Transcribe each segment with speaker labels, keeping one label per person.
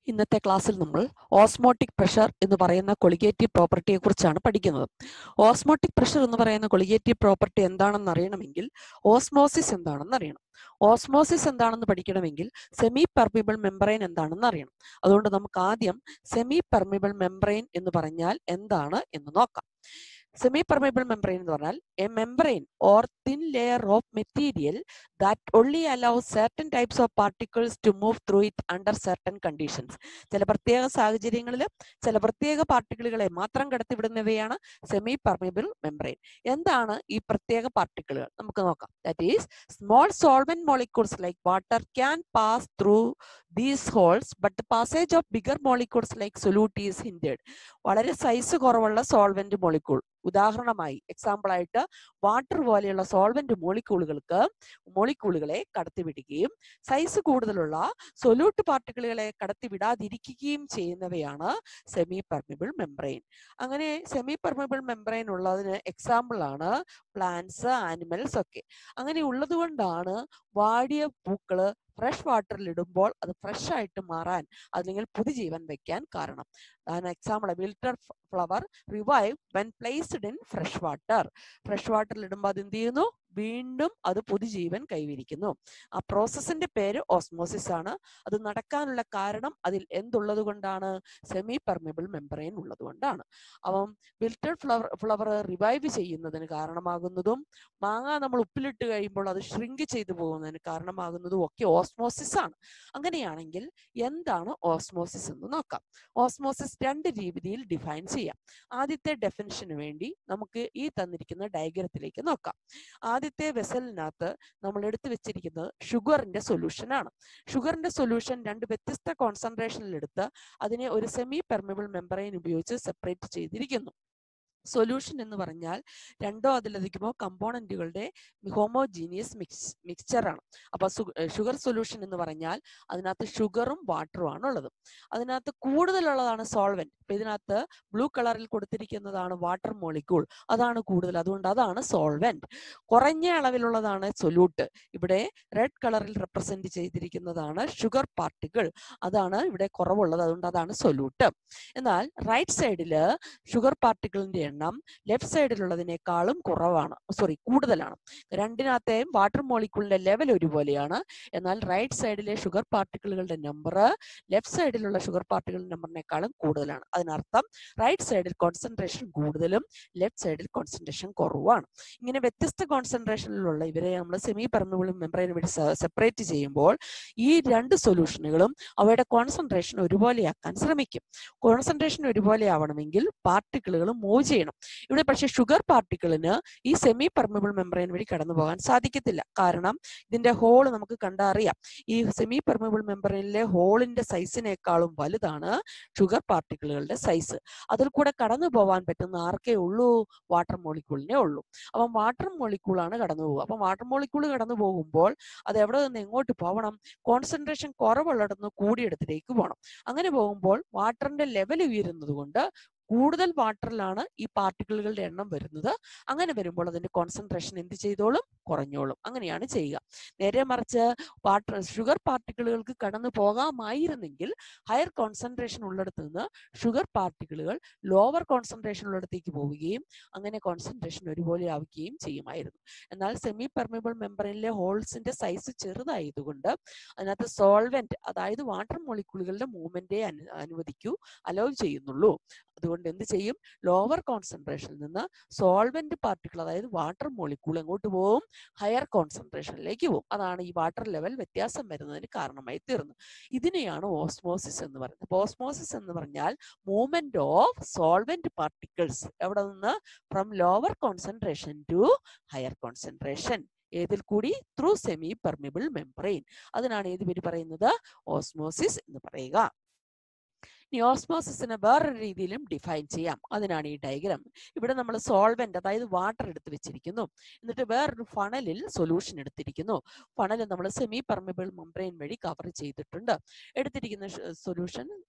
Speaker 1: ഇന്നത്തെ ക്ലാസ്സിൽ നമ്മൾ ഓസ്മോട്ടിക് പ്രഷർ എന്ന് പറയുന്ന കൊളിഗേറ്റീവ് പ്രോപ്പർട്ടിയെ കുറിച്ചാണ് പഠിക്കുന്നത് ഓസ്മോട്ടിക് പ്രഷർ എന്ന് പറയുന്ന കൊളിഗേറ്റീവ് പ്രോപ്പർട്ടി എന്താണെന്ന് അറിയണമെങ്കിൽ ഓസ്മോസിസ് എന്താണെന്ന് അറിയണം ഓസ്മോസിസ് എന്താണെന്ന് പഠിക്കണമെങ്കിൽ സെമി പെർമിബിൾ മെമ്പറൈൻ എന്താണെന്ന് അറിയണം അതുകൊണ്ട് നമുക്ക് ആദ്യം സെമി പെർമിബിൾ മെമ്പറൈൻ എന്ന് പറഞ്ഞാൽ എന്താണ് എന്ന് നോക്കാം സെമി പെർമിബിൾ മെമ്പറൈൻ എന്ന് പറഞ്ഞാൽ a membrane or thin layer of material that only allows certain types of particles to move through it under certain conditions ചില പ്രത്യേക സാഹചര്യങ്ങളിൽ ചില പ്രത്യേക പാർട്ടിക്കിളുകളെ മാത്രം കടത്തിവിടുന്നവയാണ് സെമി പെർമിബിൾ മെമ്പറൈൻ എന്താണ് ഈ പ്രത്യേക പാർട്ടിക്കിളുകൾ നമുക്ക് നോക്കാം that is small solvent molecules like water can pass through these holes but passage of bigger molecules like solute is hindered വളരെ സൈസ് കുറവുള്ള സോൾവെന്റ് മോളിക്യൂൾ ഉദാഹരണമായി എക്സാമ്പിൾ ആയിട്ട് വാട്ടർ പോലെയുള്ള സോൾവെന്റ് മോളിക്യൂളുകൾക്ക് മോളിക്യൂളുകളെ കടത്തിവിടുകയും സൈസ് കൂടുതലുള്ള സൊല്യൂട്ട് പാർട്ടിക്കിളുകളെ കടത്തിവിടാതിരിക്കുകയും ചെയ്യുന്നവയാണ് സെമി പെർമിബിൾ മെംബ്രെയിൻ അങ്ങനെ സെമി പെർമിബിൾ മെംബ്രെയിൻ ഉള്ളതിന് എക്സാമ്പിൾ ആണ് പ്ലാന്റ്സ് ആനിമൽസ് ഒക്കെ അങ്ങനെ ഉള്ളത് കൊണ്ടാണ് വാടിയ പൂക്കള് ഫ്രഷ് വാട്ടറിൽ ഇടുമ്പോൾ അത് ഫ്രഷ് ആയിട്ട് മാറാൻ അല്ലെങ്കിൽ പുതുജീവൻ വെക്കാൻ കാരണം അതാണ് example wilted flower revive when placed in fresh water fresh വാട്ടറിൽ ഇടുമ്പോൾ അത് എന്ത് ചെയ്യുന്നു വീണ്ടും അത് പുതുജീവൻ കൈവരിക്കുന്നു ആ പ്രോസസ്സിന്റെ പേര് ഓസ്മോസിസ് ആണ് അത് നടക്കാനുള്ള കാരണം അതിൽ എന്തുള്ളത് കൊണ്ടാണ് സെമി പെർമിബിൾ മെമ്പറൈൻ ഉള്ളത് കൊണ്ടാണ് അപ്പം വിൽട്ടർ ഫ്ലവർ ഫ്ലവർ റിവൈവ് ചെയ്യുന്നതിന് കാരണമാകുന്നതും മാങ്ങ നമ്മൾ ഉപ്പിലിട്ട് കഴിയുമ്പോൾ അത് ഷ്രിങ്ക് ചെയ്തു പോകുന്നതിന് കാരണമാകുന്നതും ഒക്കെ ഓസ്മോസിസ് ആണ് അങ്ങനെയാണെങ്കിൽ എന്താണ് ഓസ്മോസിസ് എന്ന് നോക്കാം ഓസ്മോസിസ് രണ്ട് രീതിയിൽ ഡിഫൈൻ ചെയ്യാം ആദ്യത്തെ ഡെഫിനിഷന് വേണ്ടി നമുക്ക് ഈ തന്നിരിക്കുന്ന ഡയഗ്രത്തിലേക്ക് നോക്കാം ആദ്യത്തെ വെസലിനകത്ത് നമ്മൾ എടുത്തു വെച്ചിരിക്കുന്നത് ഷുഗറിന്റെ സൊല്യൂഷൻ ആണ് ഷുഗറിന്റെ സൊല്യൂഷൻ രണ്ട് വ്യത്യസ്ത കോൺസെൻട്രേഷനിൽ എടുത്ത് അതിനെ ഒരു സെമി പെർമിബിൾ മെമ്പറൈൻ ഉപയോഗിച്ച് സെപ്പറേറ്റ് ചെയ്തിരിക്കുന്നു സൊല്യൂഷൻ എന്ന് പറഞ്ഞാൽ രണ്ടോ അതിലധികമോ കമ്പോണന്റുകളുടെ ഹോമോജീനിയസ് മിക്സ് മിക്സ്ചറാണ് അപ്പൊ ഷുഗർ സൊല്യൂഷൻ എന്ന് പറഞ്ഞാൽ അതിനകത്ത് ഷുഗറും വാട്ടറും ആണ് ഉള്ളത് അതിനകത്ത് കൂടുതലുള്ളതാണ് സോൾവെന്റ് അപ്പൊ ഇതിനകത്ത് ബ്ലൂ കളറിൽ കൊടുത്തിരിക്കുന്നതാണ് വാട്ടർ മോളിക്യൂൾ അതാണ് കൂടുതൽ അതുകൊണ്ട് അതാണ് സോൾവെന്റ് കുറഞ്ഞ അളവിലുള്ളതാണ് സൊല്യൂട്ട് ഇവിടെ റെഡ് കളറിൽ റെപ്രസെന്റ് ചെയ്തിരിക്കുന്നതാണ് ഷുഗർ പാർട്ടിക്കിൾ അതാണ് ഇവിടെ കുറവുള്ളത് അതുകൊണ്ട് അതാണ് സൊല്യൂട്ട് എന്നാൽ റൈറ്റ് സൈഡില് ഷുഗർ പാർട്ടിക്കിളിന്റെ എണ്ണം ലെഫ്റ്റ് സൈഡിലുള്ളതിനേക്കാളും കുറവാണ് സോറി കൂടുതലാണ് രണ്ടിനകത്തെയും വാട്ടർ മോളിക്യൂളിന്റെ ലെവൽ ഒരുപോലെയാണ് എന്നാൽ റൈറ്റ് സൈഡിലെ ഷുഗർ പാർട്ടിക്കിളുകളുടെ നമ്പർ ലെഫ്റ്റ് സൈഡിലുള്ള ഷുഗർ പാർട്ടിക്കിളിന്റെ നമ്പറിനേക്കാളും കൂടുതലാണ് അതിനർത്ഥം റൈറ്റ് സൈഡിൽ കോൺസെൻട്രേഷൻ കൂടുതലും ലെഫ്റ്റ് സൈഡിൽ കോൺസെൻട്രേഷൻ കുറവാണ് ഇങ്ങനെ വ്യത്യസ്ത കോൺസെൻട്രേഷനിലുള്ള ഇവരെ നമ്മൾ സെമി പെർമിബിൾ മെമ്പറൈന് വേണ്ടി സെപ്പറേറ്റ് ചെയ്യുമ്പോൾ ഈ രണ്ട് സൊല്യൂഷനുകളും അവയുടെ കോൺസെൻട്രേഷൻ ഒരുപോലെയാക്കാൻ ശ്രമിക്കും കോൺസെൻട്രേഷൻ ഒരുപോലെ ആവണമെങ്കിൽ പാർട്ടിക്കിളുകൾ മൂവ് ചെയ്യണം ഇവിടെ പക്ഷേ ഷുഗർ പാർട്ടിക്കിളിന് ഈ സെമി പെർമിബിൾ മെമ്പറൈൻ വഴി കടന്നു പോകാൻ സാധിക്കത്തില്ല കാരണം ഇതിന്റെ ഹോൾ നമുക്ക് കണ്ടറിയാം ഈ സെമി പെർമിബിൾ മെമ്പറൈനിലെ ഹോളിന്റെ സൈസിനേക്കാളും വലുതാണ് ഷുഗർ പാർട്ടിക്കിളുകളുടെ സൈസ് അതിൽ കൂടെ കടന്നു പോകാൻ പറ്റുന്ന ആർക്കേ ഉള്ളൂ വാട്ടർ മോളിക്യൂളിനെ ഉള്ളൂ അപ്പം വാട്ടർ മോളിക്യൂളാണ് കടന്നു പോകുക അപ്പം വാട്ടർ മോളിക്യൂൾ കടന്നു പോകുമ്പോൾ അത് എവിടെ നിന്ന് എങ്ങോട്ട് പോകണം കോൺസെൻട്രേഷൻ കുറവുള്ളിടത്ത് കൂടിയിടത്തിലേക്ക് പോകണം അങ്ങനെ പോകുമ്പോൾ വാട്ടറിന്റെ ലെവൽ ഉയരുന്നത് കൊണ്ട് കൂടുതൽ വാട്ടറിലാണ് ഈ പാർട്ടിക്കിളുകളുടെ എണ്ണം വരുന്നത് അങ്ങനെ വരുമ്പോൾ അതിന്റെ കോൺസെൻട്രേഷൻ എന്ത് ചെയ്തോളും കുറഞ്ഞോളും അങ്ങനെയാണ് ചെയ്യുക നേരെ മറിച്ച് വാട്ടർ ഷുഗർ പാർട്ടിക്കിളുകൾക്ക് കടന്നു പോകാമായിരുന്നെങ്കിൽ ഹയർ കോൺസെൻട്രേഷൻ ഉള്ളിടത്ത് നിന്ന് ഷുഗർ പാർട്ടിക്കിളുകൾ ലോവർ കോൺസെൻട്രേഷൻ ഉള്ളിടത്തേക്ക് പോവുകയും അങ്ങനെ കോൺസെൻട്രേഷൻ ഒരുപോലെ ആവുകയും ചെയ്യുമായിരുന്നു എന്നാൽ സെമി പെർമിബിൾ മെമ്പറിലെ ഹോൾസിന്റെ സൈസ് ചെറുതായതുകൊണ്ട് അതിനകത്ത് സോൾവെന്റ് അതായത് വാട്ടർ മോളിക്യൂളുകളുടെ മൂവ്മെന്റേ അനുവദിക്കൂ അലോ ചെയ്യുന്നുള്ളൂ അതുകൊണ്ട് എന്ത് ചെയ്യും ലോവർ കോൺസെൻട്രേഷനിൽ നിന്ന് സോൾവെന്റ് പാർട്ടിക്കിൾ അതായത് വാട്ടർ മോളിക്യൂൾ എങ്ങോട്ട് പോകും ഹയർ കോൺസെൻട്രേഷനിലേക്ക് പോകും അതാണ് ഈ വാട്ടർ ലെവൽ വ്യത്യാസം വരുന്നതിന് കാരണമായി തീർന്നത് ഇതിനെയാണ് ഓസ്മോസിസ് എന്ന് പറയുന്നത് ഓസ്മോസിസ് എന്ന് പറഞ്ഞാൽ മൂവ്മെന്റ് ഓഫ് സോൾവെന്റ് പാർട്ടിക്കിൾസ് എവിടെ നിന്ന് from lower concentration to higher concentration ഏതിൽ കൂടി ത്രൂ സെമി പെർമിബിൾ മെംബ്രെയിൻ അതിനാണ് ഏത് പേര് പറയുന്നത് ഓസ്മോസിസ് എന്ന് പറയുക ഇനി ഓസ്മോസിസിനെ വേറൊരു രീതിയിലും ഡിഫൈൻ ചെയ്യാം അതിനാണ് ഈ ഡയഗ്രാം ഇവിടെ നമ്മൾ സോൾവെന്റ് അതായത് വാട്ടർ എടുത്ത് വെച്ചിരിക്കുന്നു എന്നിട്ട് വേറൊരു ഫണലിൽ സൊല്യൂഷൻ എടുത്തിരിക്കുന്നു ഫണൽ നമ്മൾ സെമി പെർമിബിൾ മെംബ്രെയിൻ വഴി കവർ ചെയ്തിട്ടുണ്ട് എടുത്തിരിക്കുന്ന സൊല്യൂഷൻ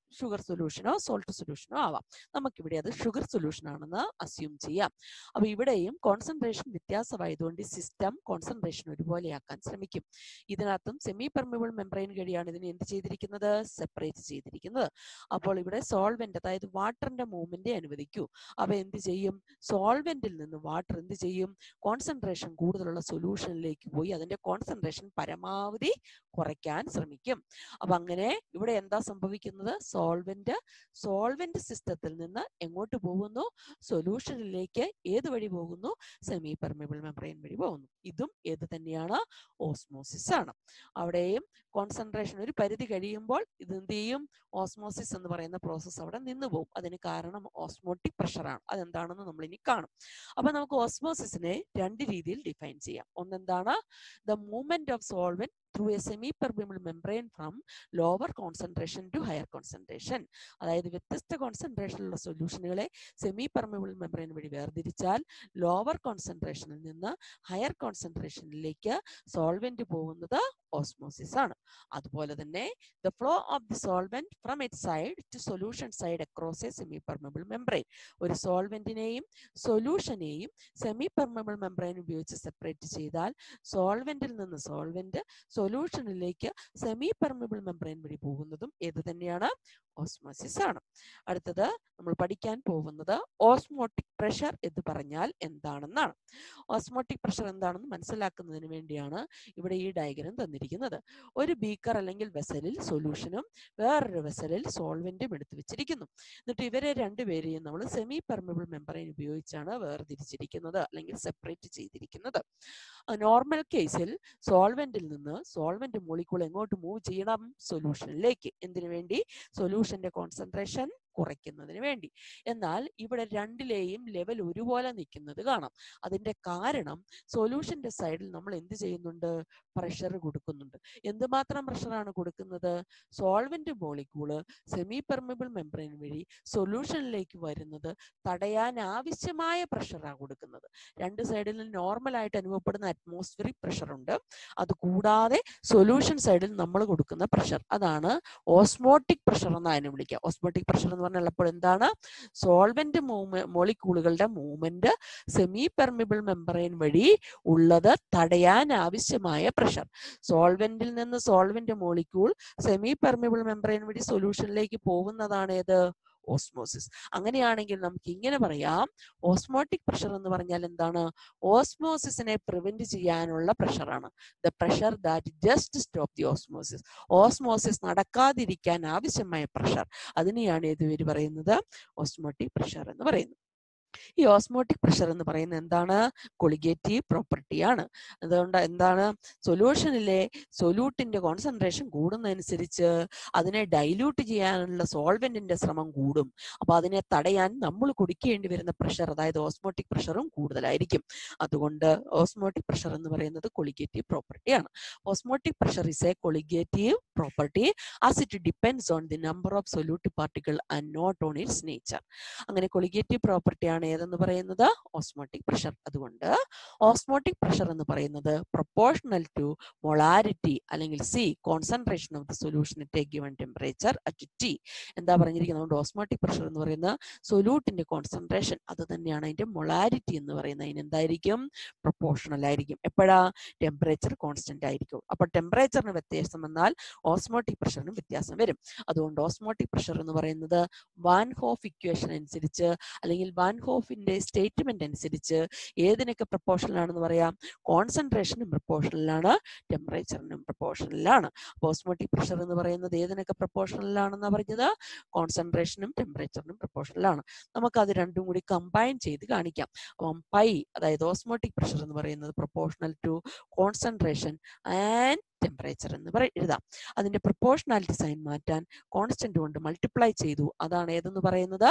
Speaker 1: ഷുഗർ സൊല്യൂഷനോ സോൾട്ട് സൊല്യൂഷനോ ആവാം നമുക്കിവിടെ അത് ഷുഗർ സൊല്യൂഷൻ ആണെന്ന് അസ്യൂം ചെയ്യാം അപ്പൊ ഇവിടെയും കോൺസെൻട്രേഷൻ വ്യത്യാസമായതുകൊണ്ട് സിസ്റ്റം കോൺസെൻട്രേഷൻ ഒരുപോലെയാക്കാൻ ശ്രമിക്കും ഇതിനകത്തും സെമി പെർമിബിൾ മെംബ്രെയിൻ വഴിയാണ് ഇതിനെ എന്ത് ചെയ്തിരിക്കുന്നത് സെപ്പറേറ്റ് ചെയ്തിരിക്കുന്നത് അപ്പോൾ ഇവിടെ സോൾവെന്റ് അതായത് വാട്ടറിന്റെ മൂവ്മെന്റ് അനുവദിക്കൂ അപ്പൊ എന്ത് ചെയ്യും സോൾവെന്റിൽ നിന്ന് വാട്ടർ എന്ത് ചെയ്യും കോൺസെൻട്രേഷൻ കൂടുതലുള്ള സൊല്യൂഷനിലേക്ക് പോയി അതിന്റെ കോൺസെൻട്രേഷൻ പരമാവധി കുറയ്ക്കാൻ ശ്രമിക്കും അപ്പൊ അങ്ങനെ ഇവിടെ എന്താ സംഭവിക്കുന്നത് സോൾവെന്റ് സോൾവെന്റ് സിസ്റ്റത്തിൽ നിന്ന് എങ്ങോട്ട് പോകുന്നു സൊല്യൂഷനിലേക്ക് ഏത് വഴി പോകുന്നു സെമി പെർമിബിൾ മെംബ്രെയിൻ വഴി പോകുന്നു ഇതും ഏത് തന്നെയാണ് ഓസ്മോസിസ് ആണ് അവിടെയും കോൺസെൻട്രേഷൻ ഒരു പരിധി കഴിയുമ്പോൾ ഇത് എന്ത് ചെയ്യും ഓസ്മോസിസ് എന്ന് പറയുന്ന പ്രോസസ്സ് അവിടെ നിന്ന് പോകും അതിന് കാരണം ഓസ്മോട്ടിക് പ്രഷറാണ് അതെന്താണെന്ന് നമ്മൾ ഇനി കാണും അപ്പൊ നമുക്ക് ഓസ്മോസിസിനെ രണ്ട് രീതിയിൽ ഡിഫൈൻ ചെയ്യാം ഒന്നെന്താണ് the movement of solvent through a semi permeable membrane from lower concentration to higher concentration അതായത് വ്യത്യസ്ത കോൺസെൻട്രേഷനിലുള്ള സൊല്യൂഷനുകളെ സെമി പെർമിബിൾ മെംബ്രെയിൻ വഴി വേർതിരിച്ചാൽ ലോവർ കോൺസെൻട്രേഷനിൽ നിന്ന് ഹയർ കോൺസെൻട്രേഷനിലേക്ക് സോൾവെന്റ് പോകുന്നത് ഓസ്മോസിസ് ആണ് അതുപോലെ തന്നെ the flow of the solvent from it side to solution side across a semi permeable membrane ഒരു സോൾവെന്റിനെയും സൊല്യൂഷനെയും സെമി പെർമിബിൾ മെംബ്രെയിൻ ഉപയോഗിച്ച് സെപ്പറേറ്റ് ചെയ്താൽ സോൾവെന്റിൽ നിന്ന് സോൾവെന്റ് സൊല്യൂഷനിലേക്ക് സെമി പെർമിബിൾ മെംബ്രെയിൻ വഴി പോകുന്നതും ഏത് തന്നെയാണ് ഓസ്മോസിസ് ആണ് അടുത്തത് നമ്മൾ പഠിക്കാൻ പോകുന്നത് ഓസ്മോട്ടിക് പ്രഷർ എന്ന് പറഞ്ഞാൽ എന്താണെന്നാണ് ഓസ്മോട്ടിക് പ്രഷർ എന്താണെന്ന് മനസ്സിലാക്കുന്നതിന് വേണ്ടിയാണ് ഇവിടെ ഈ ഡയഗ്രം തന്നിരിക്കുന്നത് ഒരു ബീക്കർ അല്ലെങ്കിൽ വെസലിൽ സൊല്യൂഷനും വേറൊരു വെസലിൽ സോൾവെന്റും എടുത്തു വെച്ചിരിക്കുന്നു എന്നിട്ട് ഇവരെ രണ്ടുപേരെയും നമ്മൾ സെമി പെർമിബിൾ മെമ്പറൈൻ ഉപയോഗിച്ചാണ് വേർതിരിച്ചിരിക്കുന്നത് അല്ലെങ്കിൽ സെപ്പറേറ്റ് ചെയ്തിരിക്കുന്നത് നോർമൽ കേസിൽ സോൾവെന്റിൽ നിന്ന് സോൾവെന്റ് മോളിക്കൂൾ എങ്ങോട്ട് മൂവ് ചെയ്യണം സൊല്യൂഷനിലേക്ക് എന്തിനു വേണ്ടി സൊല്യൂഷന്റെ കോൺസെൻട്രേഷൻ കുറയ്ക്കുന്നതിന് വേണ്ടി എന്നാൽ ഇവിടെ രണ്ടിലെയും ലെവൽ ഒരുപോലെ നിൽക്കുന്നത് കാണാം അതിന്റെ കാരണം സൊല്യൂഷന്റെ സൈഡിൽ നമ്മൾ എന്ത് ചെയ്യുന്നുണ്ട് പ്രഷർ കൊടുക്കുന്നുണ്ട് എന്തുമാത്രം പ്രഷറാണ് കൊടുക്കുന്നത് solvent molecule semi permeable membrane വഴി സൊല്യൂഷനിലേക്ക് വരുന്നത് തടയാൻ ആവശ്യമായ പ്രഷറാണ് കൊടുക്കുന്നത് രണ്ട് സൈഡിലും നോർമൽ ആയിട്ട് അനുഭവപ്പെടുന്ന അറ്റ്മോസ്ഫിയറിക് പ്രഷർ ഉണ്ട് അത് കൂടാതെ സൊല്യൂഷൻ സൈഡിൽ നമ്മൾ കൊടുക്കുന്ന പ്രഷർ അതാണ് ഓസ്മോട്ടിക് പ്രഷർ എന്ന് അതിനെ വിളിക്കുക ഓസ്മോട്ടിക് പ്രഷർ എന്ന് പറഞ്ഞാൽ അപ്പോൾ എന്താണ് സോൾവെന്റ് മോളിക്യൂളുകളുടെ മൂവ്മെന്റ് സെമി പെർമിബിൾ മെമ്പറൈൻ വഴി ഉള്ളത് തടയാൻ ആവശ്യമായ പ്രഷർ സോൾവെന്റിൽ നിന്ന് solvent molecule semi permeable membrane വഴി സൊല്യൂഷനിലേക്ക് പോകുന്നതാണ് ഏത് ഓസ്മോസിസ് അങ്ങനെയാണെങ്കിൽ നമുക്ക് ഇങ്ങനെ പറയാം ഓസ്മോട്ടിക് പ്രഷർ എന്ന് പറഞ്ഞാൽ എന്താണ് ഓസ്മോസിസിനെ പ്രിവെന്റ് ചെയ്യാനുള്ള പ്രഷറാണ് the pressure that just stop the osmosis osmosis നടക്കാതിരിക്കാൻ ആവശ്യമായ പ്രഷർ അതിനെയാണ് ഏത് പേര് പറയുന്നത് ഓസ്മോട്ടിക് പ്രഷർ എന്ന് പറയുന്നത് ഈ ഓസ്മോട്ടിക് പ്രഷർ എന്ന് പറയുന്നത് എന്താണ് കൊളിഗേറ്റീവ് പ്രോപ്പർട്ടിയാണ് അതുകൊണ്ട് എന്താണ് സൊല്യൂഷനിലെ സൊല്യൂട്ടിന്റെ കോൺസെൻട്രേഷൻ കൂടുന്നതനുസരിച്ച് അതിനെ ഡൈല്യൂട്ട് ചെയ്യാനുള്ള സോൾവെന്റിന്റെ ശ്രമം കൂടും അപ്പൊ അതിനെ തടയാൻ നമ്മൾ കുടിക്കേണ്ടി വരുന്ന പ്രഷർ അതായത് ഓസ്മോട്ടിക് പ്രഷറും കൂടുതലായിരിക്കും അതുകൊണ്ട് ഓസ്മോട്ടിക് പ്രഷർ എന്ന് പറയുന്നത് കൊളിഗേറ്റീവ് പ്രോപ്പർട്ടിയാണ് osmotic pressure is a colligative property as it depends on the number of solute particle and not on its nature അങ്ങനെ കൊളിഗേറ്റീവ് പ്രോപ്പർട്ടിയാണ് ഏതെന്ന് പറയുന്നത് ഓസ്മോട്ടിക് പ്രഷർ അതുകൊണ്ട് ഓസ്മോട്ടിക് പ്രഷർ എന്ന് പറയുന്നത് പ്രൊപ്പോർഷണൽ ടു മൊളാരിറ്റി അല്ലെങ്കിൽ C concentration of the solution at a given temperature at T എന്താ പറഞ്ഞിരിക്കുന്നത് അതുകൊണ്ട് ഓസ്മോട്ടിക് പ്രഷർ എന്ന് പറയുന്ന സൊല്യൂട്ടിന്റെ കോൺസെൻട്രേഷൻ അത് തന്നെയാണ് അതിന്റെ മൊളാരിറ്റി എന്ന് പറയുന്നത് അതിന് എന്തായിരിക്കും പ്രൊപ്പോർഷണൽ ആയിരിക്കും എപ്പോഴാ ടെമ്പറേച്ചർ കോൺസ്റ്റന്റ് ആയിരിക്കും അപ്പൊ ടെമ്പറേച്ചറിന് വ്യത്യാസം വന്നാൽ ഓസ്മോട്ടിക് പ്രഷറിനും വ്യത്യാസം വരും അതുകൊണ്ട് ഓസ്മോട്ടിക് പ്രഷർ എന്ന് പറയുന്നത് വാൻ ഹോഫ് ഇക്വേഷൻ അനുസരിച്ച് അല്ലെങ്കിൽ വാൻ ഹോഫിന്റെ സ്റ്റേറ്റ്മെന്റ് അനുസരിച്ച് ഏതിനൊക്കെ പ്രപ്പോർഷണൽ ആണെന്ന് പറയാം കോൺസെൻട്രേഷനും പ്രപ്പോർഷണലാണ് ടെമ്പറേച്ചറിനും പ്രപ്പോർഷണലാണ് ഓസ്മോട്ടിക് പ്രഷർ എന്ന് പറയുന്നത് ഏതിനൊക്കെ പ്രപ്പോർഷണലാണെന്ന് പറഞ്ഞത് കോൺസെൻട്രേഷനും ടെമ്പറേച്ചറിനും പ്രപ്പോർഷണലാണ് നമുക്ക് അത് രണ്ടും കൂടി കമ്പൈൻ ചെയ്ത് കാണിക്കാം അപ്പം പൈ അതായത് ഓസ്മോട്ടിക് പ്രഷർ എന്ന് പറയുന്നത് proportional to concentration and temperature എന്ന് പറ എഴുതാം അതിന്റെ പ്രപ്പോർഷണാലിറ്റി സൈൻ മാറ്റാൻ കോൺസ്റ്റന്റ് കൊണ്ട് മൾട്ടിപ്ലൈ ചെയ്തു അതാണ് ഏതെന്ന് പറയുന്നത്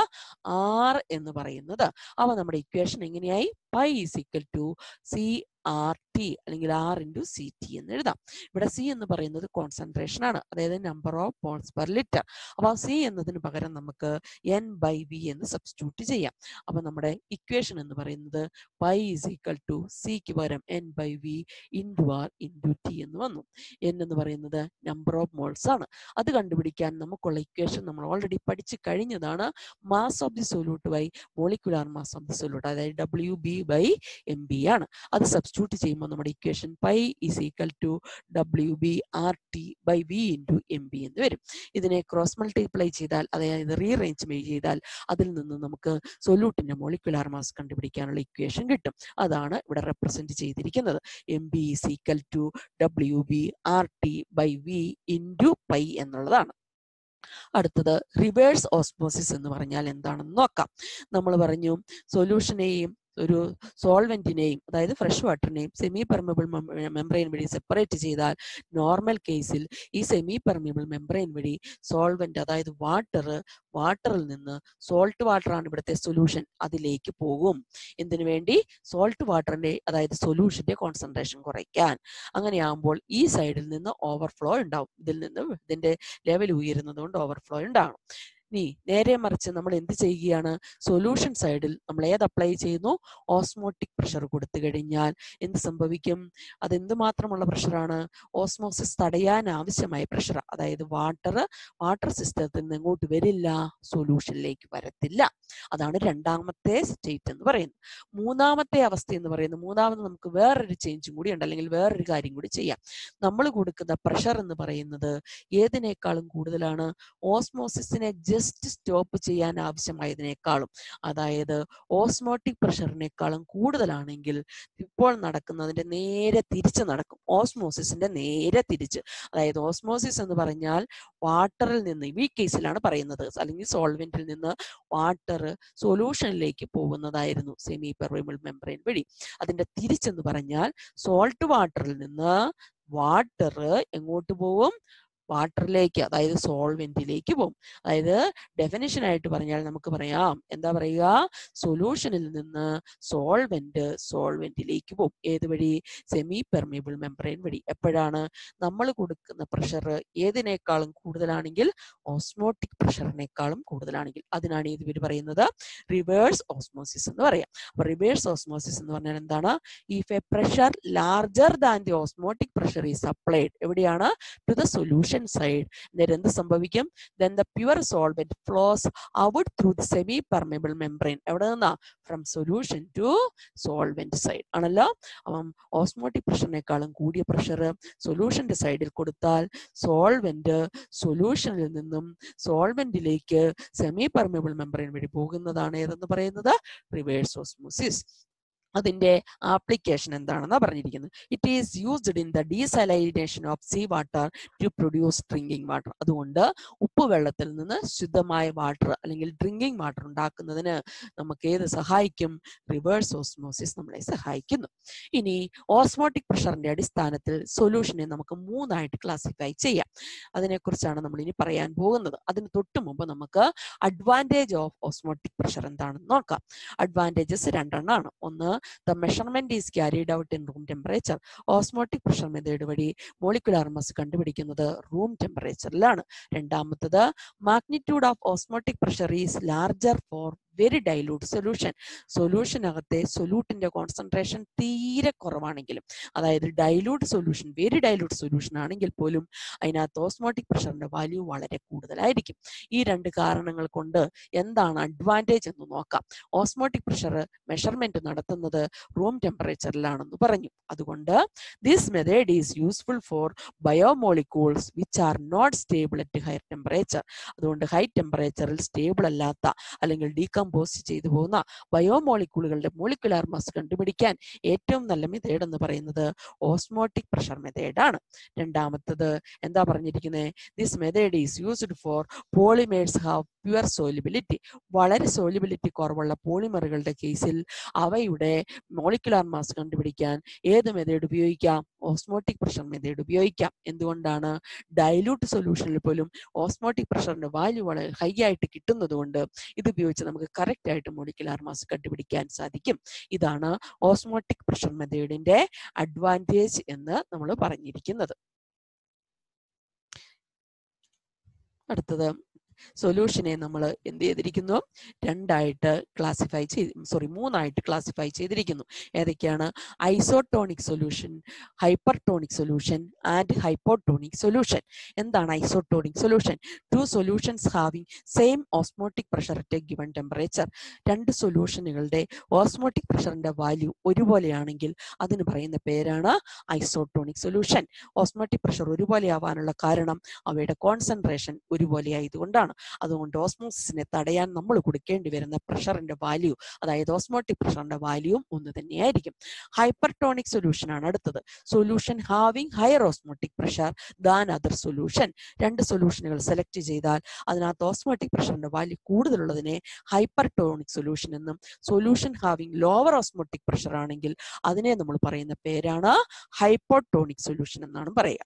Speaker 1: ആർ എന്ന് പറയുന്നത് അവ നമ്മുടെ ഇക്വേഷൻ എങ്ങനെയായി pi is equal to C R T അല്ലെങ്കിൽ ആർ ഇൻറ്റു സി ടി എന്ന് എഴുതാം ഇവിടെ സി എന്ന് പറയുന്നത് കോൺസെൻട്രേഷൻ ആണ് അതായത് number of moles per litre അപ്പോൾ സി എന്നതിന് പകരം നമുക്ക് എൻ ബൈ വി എന്ന് സബ്സ്റ്റിറ്റ്യൂട്ട് ചെയ്യാം അപ്പോൾ നമ്മുടെ ഇക്വേഷൻ എന്ന് പറയുന്നത് പൈ ഇസ് ഈക്വൽ ടു സിക്ക് പകരം N by V into R into T എന്ന് വന്നു എൻ എന്ന് പറയുന്നത് നമ്പർ ഓഫ് മോൾസ് ആണ് അത് കണ്ടുപിടിക്കാൻ നമുക്കുള്ള ഇക്വേഷൻ നമ്മൾ ഓൾറെഡി പഠിച്ചു കഴിഞ്ഞതാണ് mass of the solute by molecular mass of the solute അതായത് W B by M B ആണ് അത് സബ്സ്റ്റിറ്റ്യൂട്ട് ചെയ്യുമ്പോൾ നമ്മുടെ equation pi is equal to W B R T by V into M B എന്ന് വരും ഇതിനെ ക്രോസ് മൾട്ടിപ്ലൈ ചെയ്താൽ അതായത് റീറേഞ്ച് ചെയ്താൽ അതിൽ നിന്ന് നമുക്ക് സൊല്യൂട്ടിന്റെ മോളിക്കുലാർ മാസ് കണ്ടുപിടിക്കാനുള്ള ഇക്വേഷൻ കിട്ടും അതാണ് ഇവിടെ റെപ്രസെന്റ് ചെയ്തിരിക്കുന്നത് M B is equal to W B R T by V into pi എന്നുള്ളതാണ് അടുത്തത് റിവേഴ്സ് ഓസ്മോസിസ് എന്ന് പറഞ്ഞാൽ എന്താണെന്ന് നോക്കാം നമ്മൾ പറഞ്ഞു സൊല്യൂഷനെയും ഒരു സോൾവെന്റിനെയും അതായത് ഫ്രഷ് വാട്ടറിനെയും സെമി പെർമിബിൾ മെംബ്രെയിൻ വഴി സെപ്പറേറ്റ് ചെയ്താൽ നോർമൽ കേസിൽ ഈ സെമി പെർമിബിൾ മെംബ്രെയിൻ വഴി സോൾവെന്റ് അതായത് വാട്ടർ വാട്ടറിൽ നിന്ന് സോൾട്ട് വാട്ടർ ആണ് ഇവിടുത്തെ സൊല്യൂഷൻ അതിലേക്ക് പോകും എന്തിനു വേണ്ടി സോൾട്ട് വാട്ടറിന്റെ അതായത് സൊല്യൂഷന്റെ കോൺസെൻട്രേഷൻ കുറയ്ക്കാൻ അങ്ങനെയാകുമ്പോൾ ഈ സൈഡിൽ നിന്ന് ഓവർഫ്ലോ ഉണ്ടാവും ഇതിൽ നിന്ന് ഇതിന്റെ ലെവൽ ഉയരുന്നത് കൊണ്ട് ഓവർഫ്ലോ ഉണ്ടാകണം ഇനി നേരെ മറിച്ച് നമ്മൾ എന്ത് ചെയ്യുകയാണ് സൊല്യൂഷൻ സൈഡിൽ നമ്മൾ ഏത് അപ്ലൈ ചെയ്യുന്നു ഓസ്മോട്ടിക് പ്രഷർ കൊടുത്തു കഴിഞ്ഞാൽ എന്ത് സംഭവിക്കും അത് എന്തുമാത്രമുള്ള പ്രഷറാണ് ഓസ്മോസിസ് തടയാൻ ആവശ്യമായ പ്രഷർ അതായത് വാട്ടർ വാട്ടർ സിസ്റ്റത്തിൽ നിന്ന് എങ്ങോട്ട് വരില്ല സൊല്യൂഷനിലേക്ക് വരത്തില്ല അതാണ് രണ്ടാമത്തെ സ്റ്റേറ്റ് എന്ന് പറയുന്നത് മൂന്നാമത്തെ അവസ്ഥ എന്ന് പറയുന്നത് മൂന്നാമത് നമുക്ക് വേറൊരു ചേഞ്ചും കൂടി ഉണ്ട് അല്ലെങ്കിൽ വേറൊരു കാര്യം കൂടി ചെയ്യാം നമ്മൾ കൊടുക്കുന്ന പ്രഷർ എന്ന് പറയുന്നത് ഏതിനേക്കാളും കൂടുതലാണ് ഓസ്മോസിസിനെ ജസ്റ്റ് സ്റ്റോപ്പ് ചെയ്യാൻ ആവശ്യമായതിനേക്കാളും അതായത് ഓസ്മോട്ടിക് പ്രഷറിനേക്കാളും കൂടുതലാണെങ്കിൽ ഇപ്പോൾ നടക്കുന്നതിന്റെ നേരെ തിരിച്ച് നടക്കും ഓസ്മോസിസിന്റെ നേരെ തിരിച്ച് അതായത് ഓസ്മോസിസ് എന്ന് പറഞ്ഞാൽ വാട്ടറിൽ നിന്ന് ഈ കേസിലാണ് പറയുന്നത് അല്ലെങ്കിൽ സോൾവെന്റിൽ നിന്ന് വാട്ടർ സൊല്യൂഷനിലേക്ക് പോകുന്നതായിരുന്നു സെമി പെർമിബിൾ മെംബ്രെയിൻ വഴി അതിന്റെ തിരിച്ചെന്ന് പറഞ്ഞാൽ സോൾട്ട് വാട്ടറിൽ നിന്ന് വാട്ടർ എങ്ങോട്ട് പോവും വാട്ടറിലേക്ക് അതായത് സോൾവെന്റിലേക്ക് പോകും അതായത് ഡെഫിനിഷൻ ആയിട്ട് പറഞ്ഞാൽ നമുക്ക് പറയാം എന്താ പറയുക സൊല്യൂഷനിൽ നിന്ന് സോൾവെന്റ് സോൾവെന്റിലേക്ക് പോകും ഏത് വഴി സെമി പെർമിബിൾ മെംബ്രെയിൻ വഴി എപ്പോഴാണ് നമ്മൾ കൊടുക്കുന്ന പ്രഷർ ഏതിനേക്കാളും കൂടുതലാണെങ്കിൽ ഓസ്മോട്ടിക് പ്രഷറിനേക്കാളും കൂടുതലാണെങ്കിൽ അതിനാണ് ഇത് ഇവർ പറയുന്നത് റിവേഴ്സ് ഓസ്മോസിസ് എന്ന് പറയാം അപ്പൊ റിവേഴ്സ് ഓസ്മോസിസ് എന്ന് പറഞ്ഞാൽ എന്താണ് if a pressure larger than the osmotic pressure is applied എവിടെയാണ് ടു ദ സൊല്യൂഷൻ സൈഡ് നേരെ എന്ത് സംഭവിക്കും then the pure solvent flows out through the semi permeable membrane എവിടെ നിന്നാ from solution to solvent side ആണല്ലോ അപ്പം ഓസ്മോട്ടിക് പ്രഷറിനേക്കാളും കൂടിയ pressure സൊല്യൂഷന്റെ സൈഡിൽ കൊടുത്താൽ സോൾവെന്റ് സൊല്യൂഷനിൽ നിന്നും സോൾവെന്റിലേക്ക് സെമി പെർമിബിൾ മെംബ്രെയിൻ വഴി പോകുന്നതാണ് ഏതെന്ന് പറയുന്നത് റിവേഴ്സ് ഓസ്മോസിസ് അതിന്റെ ആപ്ലിക്കേഷൻ എന്താണെന്ന് പറഞ്ഞിരിക്കുന്നത് it is used in the desalination of sea water to produce drinking water അതുകൊണ്ട് ഉപ്പ് വെള്ളത്തിൽ നിന്ന് ശുദ്ധമായ വാട്ടർ അല്ലെങ്കിൽ ഡ്രിങ്കിങ് വാട്ടർ ഉണ്ടാക്കുന്നതിന് നമുക്ക് ഏത് സഹായിക്കും റിവേഴ്സ് ഓസ്മോസിസ് നമ്മളെ സഹായിക്കുന്നു ഇനി ഓസ്മോട്ടിക് പ്രഷറിന്റെ അടിസ്ഥാനത്തിൽ സൊല്യൂഷനെ നമുക്ക് മൂന്നായിട്ട് ക്ലാസിഫൈ ചെയ്യാം അതിനെക്കുറിച്ചാണ് നമ്മൾ ഇനി പറയാൻ പോകുന്നത് അതിന് തൊട്ട് മുമ്പ് നമുക്ക് അഡ്വാൻറ്റേജ് ഓഫ് ഓസ്മോട്ടിക് പ്രഷർ എന്താണെന്ന് നോക്കാം അഡ്വാൻറ്റേജസ് രണ്ടെണ്ണമാണ് ഒന്ന് the measurement is carried out in room temperature osmotic pressure method വഴി മോളിക്കുലാർ മസ് കണ്ടുപിടിക്കുന്നത് റൂം ടെമ്പറേച്ചറിലാണ് രണ്ടാമത്തത് magnitude of osmotic pressure is larger for very dilute solution സൊല്യൂഷനകത്തെ സൊല്യൂട്ടിന്റെ കോൺസെൻട്രേഷൻ തീരെ കുറവാണെങ്കിലും അതായത് dilute solution very dilute solution ആണെങ്കിൽ പോലും അതിനകത്ത് ഓസ്മോട്ടിക് പ്രഷറിന്റെ വാല്യൂ വളരെ കൂടുതലായിരിക്കും ഈ രണ്ട് കാരണങ്ങൾ കൊണ്ട് എന്താണ് അഡ്വാൻറ്റേജ് എന്ന് നോക്കാം ഓസ്മോട്ടിക് പ്രഷർ മെഷർമെന്റ് നടത്തുന്നത് റൂം ടെമ്പറേച്ചറിലാണെന്ന് പറഞ്ഞു അതുകൊണ്ട് this method is useful for biomolecules which are not stable at higher temperature അതുകൊണ്ട് ഹൈ ടെമ്പറേച്ചറിൽ സ്റ്റേബിൾ അല്ലാത്ത അല്ലെങ്കിൽ ഡീകമ്പോസ് ചെയ്തു പോകുന്ന ബയോമോളിക്യൂളുകളുടെ മോളിക്കുലാർ മാസ് കണ്ടുപിടിക്കാൻ ഏറ്റവും നല്ല മെത്തേഡ് എന്ന് പറയുന്നത് ഓസ്മോട്ടിക് പ്രഷർ മെത്തേഡാണ് രണ്ടാമത്തത് എന്താ പറഞ്ഞിരിക്കുന്നത് this method is used for polymers have poor solubility വളരെ സോലിബിലിറ്റി കുറവുള്ള പോളിമറുകളുടെ കേസിൽ അവയുടെ മോളിക്കുലാർ മാസ് കണ്ടുപിടിക്കാൻ ഏത് മെത്തേഡ് ഉപയോഗിക്കാം ഓസ്മോട്ടിക് പ്രഷർ മെത്തേഡ് ഉപയോഗിക്കാം എന്തുകൊണ്ടാണ് ഡൈല്യൂട്ട് സൊല്യൂഷനിൽ പോലും ഓസ്മോട്ടിക് പ്രഷറിന്റെ വാല്യൂ വളരെ ഹൈ ആയിട്ട് കിട്ടുന്നത് കൊണ്ട് ഇത് ഉപയോഗിച്ച് നമുക്ക് കറക്റ്റ് ആയിട്ട് മോളിക്കുലാർ മാസ് കണ്ടുപിടിക്കാൻ സാധിക്കും ഇതാണ് ഓസ്മോട്ടിക് പ്രഷർ മെത്തേഡിന്റെ അഡ്വാൻറ്റേജ് എന്ന് നമ്മൾ പറഞ്ഞിരിക്കുന്നത് അടുത്തത് സൊല്യൂഷനെ നമ്മൾ എന്ത് ചെയ്തിരിക്കുന്നു രണ്ടായിട്ട് ക്ലാസിഫൈ ചെയ്ത് സോറി മൂന്നായിട്ട് ക്ലാസിഫൈ ചെയ്തിരിക്കുന്നു ഏതൊക്കെയാണ് isotonic solution hypertonic solution and hypotonic solution എന്താണ് isotonic solution two solutions having same osmotic pressure at a given temperature രണ്ട് സൊല്യൂഷനുകളുടെ ഓസ്മോട്ടിക് പ്രഷറിന്റെ വാല്യൂ ഒരുപോലെയാണെങ്കിൽ അതിന് പറയുന്ന പേരാണ് ഐസോട്ടോണിക് സൊല്യൂഷൻ ഓസ്മോട്ടിക് പ്രഷർ ഒരുപോലെ ആവാനുള്ള കാരണം അവയുടെ കോൺസെൻട്രേഷൻ ഒരുപോലെ ആയതുകൊണ്ടാണ് അതുകൊണ്ട് ഓസ്മോസിസിനെ തടയാൻ നമ്മൾ കൊടുക്കേണ്ടി വരുന്ന പ്രഷറിന്റെ വാല്യൂ അതായത് ഓസ്മോട്ടിക് പ്രഷറിന്റെ വാല്യൂവും ഒന്ന് തന്നെയായിരിക്കും ഹൈപ്പർട്ടോണിക് സൊല്യൂഷൻ ആണ് അടുത്തത് solution having higher osmotic pressure than other solution രണ്ട് സൊല്യൂഷനുകൾ സെലക്ട് ചെയ്താൽ അതിനകത്ത് ഓസ്മോട്ടിക് പ്രഷറിന്റെ വാല്യൂ കൂടുതലുള്ളതിനെ ഹൈപ്പർട്ടോണിക് സൊല്യൂഷൻ എന്നും solution having lower osmotic pressure ആണെങ്കിൽ അതിനെ നമ്മൾ പറയുന്ന പേരാണ് ഹൈപ്പോട്ടോണിക് സൊല്യൂഷൻ എന്നാണ് പറയുക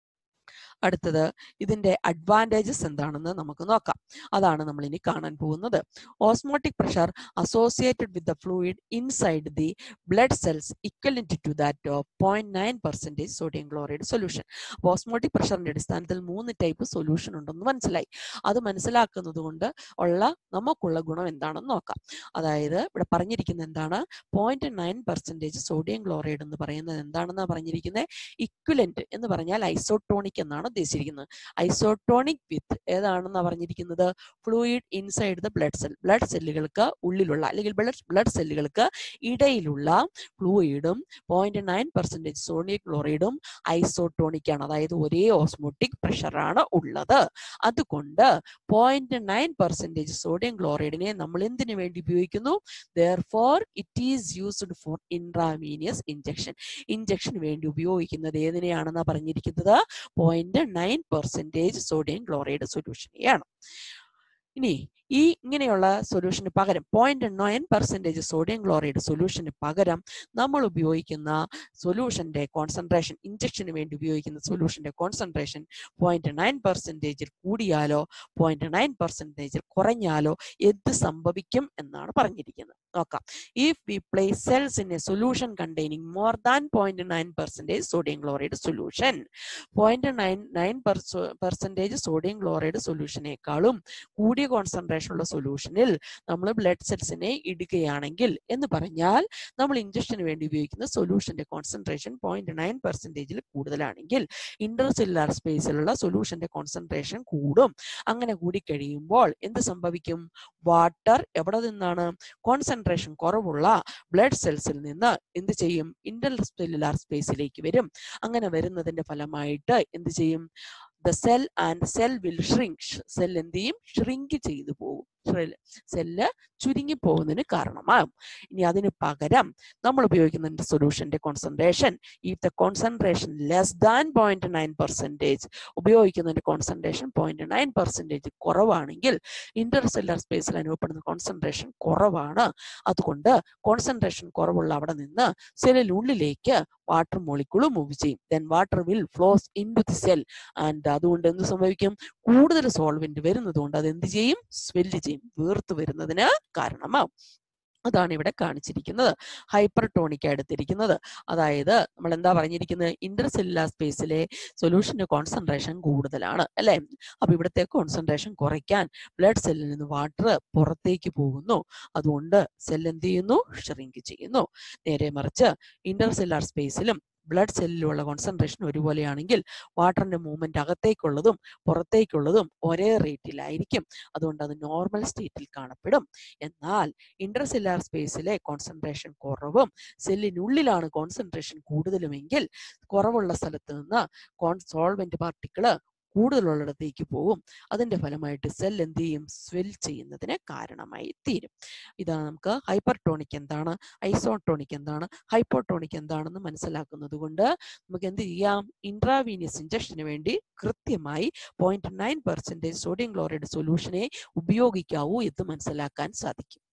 Speaker 1: അടുത്തത് ഇതിന്റെ അഡ്വാൻറ്റേജസ് എന്താണെന്ന് നമുക്ക് നോക്കാം അതാണ് നമ്മൾ ഇനി കാണാൻ പോകുന്നത് osmotic pressure associated with the fluid inside the blood cells equivalent to that of point nine percentage sodium chloride solution അപ്പോൾ ഓസ്മോട്ടിക് പ്രഷറിന്റെ അടിസ്ഥാനത്തിൽ മൂന്ന് ടൈപ്പ് സൊല്യൂഷൻ ഉണ്ടെന്ന് മനസ്സിലായി അത് മനസ്സിലാക്കുന്നത് കൊണ്ട് ഉള്ള നമുക്കുള്ള ഗുണം എന്താണെന്ന് നോക്കാം അതായത് ഇവിടെ പറഞ്ഞിരിക്കുന്നത് എന്താണ് point nine percentage sodium chloride എന്ന് പറയുന്നത് എന്താണെന്ന് പറഞ്ഞിരിക്കുന്നത് ഇക്വലന്റ് എന്ന് പറഞ്ഞാൽ ഐസോട്ടോണിക് എന്നാണ് ഉദ്ദേശിച്ചിരിക്കുന്നത് ഐസോട്ടോണിക് വിത്ത് ഏതാണെന്ന് പറഞ്ഞിരിക്കുന്നത് fluid inside the blood cell blood സെല്ലുകൾക്ക് ഉള്ളിലുള്ള അല്ലെങ്കിൽ ബ്ലഡ് ബ്ലഡ് സെല്ലുകൾക്ക് ഇടയിലുള്ള ഫ്ലൂയിഡും പോയിന്റ് നയൻ പെർസെൻറ്റേജ് സോഡിയം ക്ലോറൈഡും ഐസോട്ടോണിക് ആണ് അതായത് ഒരേ ഓസ്മോട്ടിക് പ്രഷറാണ് ഉള്ളത് അതുകൊണ്ട് പോയിന്റ് നയൻ പെർസെൻറ്റേജ് സോഡിയം ക്ലോറൈഡിനെ നമ്മൾ എന്തിനു വേണ്ടി ഉപയോഗിക്കുന്നു therefore it is used for intravenous injection ഇഞ്ചക്ഷന് വേണ്ടി ഉപയോഗിക്കുന്നത് ഏതിനെയാണെന്നാ പറഞ്ഞിരിക്കുന്നത് point nine percentage sodium chloride സൊല്യൂഷനെയാണ് ഇനി ഈ ഇങ്ങനെയുള്ള സൊല്യൂഷന് പകരം point nine percentage sodium chloride സൊല്യൂഷന് പകരം നമ്മൾ ഉപയോഗിക്കുന്ന സൊല്യൂഷന്റെ കോൺസെൻട്രേഷൻ ഇഞ്ചക്ഷന് വേണ്ടി ഉപയോഗിക്കുന്ന സൊല്യൂഷന്റെ കോൺസെൻട്രേഷൻ പോയിന്റ് നയൻ പെർസെൻറ്റേജിൽ കൂടിയാലോ പോയിന്റ് നയൻ പെർസെൻറ്റേജിൽ കുറഞ്ഞാലോ എന്ത് സംഭവിക്കും എന്നാണ് പറഞ്ഞിരിക്കുന്നത് നോക്കാം if we place cells in a solution containing more than point nine percentage sodium chloride solution point nine nine percentage sodium chloride സൊല്യൂഷനേക്കാളും കൂടിയ കോൺസെൻട്രേഷൻ ഉള്ള സൊല്യൂഷനിൽ നമ്മൾ ബ്ലഡ് സെൽസിനെ ഇടുകയാണെങ്കിൽ എന്ന് പറഞ്ഞാൽ നമ്മൾ ഇഞ്ചക്ഷന് വേണ്ടി ഉപയോഗിക്കുന്ന സൊല്യൂഷന്റെ കോൺസെൻട്രേഷൻ പോയിന്റ് നയൻ പെർസെൻറ്റേജിൽ കൂടുതലാണെങ്കിൽ ഇന്റർസെല്ലുലാർ സ്പേസിലുള്ള സൊല്യൂഷന്റെ കോൺസെൻട്രേഷൻ കൂടും അങ്ങനെ കൂടിക്കഴിയുമ്പോൾ എന്ത് സംഭവിക്കും വാട്ടർ എവിടെ നിന്നാണ് കോൺസെൻട്രേഷൻ കുറവുള്ള ബ്ലഡ് സെൽസിൽ നിന്ന് എന്ത് ചെയ്യും ഇന്റർസെല്ലുലാർ സ്പേസിലേക്ക് വരും അങ്ങനെ വരുന്നതിന്റെ ഫലമായിട്ട് എന്ത് ചെയ്യും the cell and cell will shrink cell എന്ത് ചെയ്യും ഷ്രിങ്ക് ചെയ്തു പോകും സെല്ല് ചുരുങ്ങി പോകുന്നതിന് കാരണമാകും ഇനി അതിന് പകരം നമ്മൾ ഉപയോഗിക്കുന്ന സൊല്യൂഷന്റെ കോൺസെൻട്രേഷൻ ഈ the concentration less than point nine percentage ഉപയോഗിക്കുന്നതിന്റെ കോൺസെൻട്രേഷൻ പോയിന്റ് നയൻ പെർസെൻറ്റേജ് കുറവാണെങ്കിൽ ഇന്റർസെല്ലർ സ്പേസിൽ അനുഭവപ്പെടുന്ന കോൺസെൻട്രേഷൻ കുറവാണ് അതുകൊണ്ട് കോൺസെൻട്രേഷൻ കുറവുള്ള അവിടെ നിന്ന് സെല്ലിനുള്ളിലേക്ക് വാട്ടർ മോളിക്യൂൾ മൂവ് ചെയ്യും then water will flows into the cell and അതുകൊണ്ട് എന്ത് സംഭവിക്കും കൂടുതൽ സോൾവെന്റ് വരുന്നത് കൊണ്ട് അത് എന്ത് ചെയ്യും സ്വെല്ല് ചെയ്യും വീർത്ത് വരുന്നതിന് കാരണമാവും അതാണ് ഇവിടെ കാണിച്ചിരിക്കുന്നത് ഹൈപ്പർ ടോണിക് എടുത്തിരിക്കുന്നത് അതായത് നമ്മൾ എന്താ പറഞ്ഞിരിക്കുന്നത് ഇന്റർസെല്ലുലാർ സ്പേസിലെ സൊല്യൂഷന്റെ കോൺസെൻട്രേഷൻ കൂടുതലാണ് അല്ലെ അപ്പൊ ഇവിടുത്തെ കോൺസെൻട്രേഷൻ കുറയ്ക്കാൻ ബ്ലഡ് സെല്ലിൽ നിന്ന് വാട്ടർ പുറത്തേക്ക് പോകുന്നു അതുകൊണ്ട് സെൽ എന്ത് ചെയ്യുന്നു ഷ്രിങ്ക് ചെയ്യുന്നു നേരെ മറിച്ച് ഇന്റർസെല്ലുലാർ സ്പേസിലും ബ്ലഡ് സെല്ലിലുള്ള കോൺസെൻട്രേഷൻ ഒരുപോലെയാണെങ്കിൽ വാട്ടറിന്റെ മൂവ്മെന്റ് അകത്തേക്കുള്ളതും പുറത്തേക്കുള്ളതും ഒരേ റേറ്റിലായിരിക്കും അതുകൊണ്ട് അത് നോർമൽ സ്റ്റേറ്റിൽ കാണപ്പെടും എന്നാൽ ഇന്റർസെല്ലുലാർ സ്പേസിലെ കോൺസെൻട്രേഷൻ കുറവും സെല്ലിനുള്ളിലാണ് കോൺസെൻട്രേഷൻ കൂടുതലുമെങ്കിൽ കുറവുള്ള സ്ഥലത്ത് നിന്ന് കോൺ സോൾവെന്റ് പാർട്ടിക്കിള് കൂടുതലുള്ളിടത്തേക്ക് പോകും അതിന്റെ ഫലമായിട്ട് സെൽ എന്ത് ചെയ്യും സ്വെൽ ചെയ്യുന്നതിന് കാരണമായി തീരും ഇതാണ് നമുക്ക് ഹൈപ്പർടോണിക് എന്താണ് ഐസോട്ടോണിക് എന്താണ് ഹൈപ്പോട്ടോണിക് എന്താണെന്ന് മനസ്സിലാക്കുന്നത് കൊണ്ട് നമുക്ക് എന്ത് ചെയ്യാം ഇൻട്രാവീനിയസ് ഇഞ്ചക്ഷന് വേണ്ടി കൃത്യമായി point nine percentage sodium chloride സൊല്യൂഷനെ ഉപയോഗിക്കാവൂ എന്ന് മനസ്സിലാക്കാൻ സാധിക്കും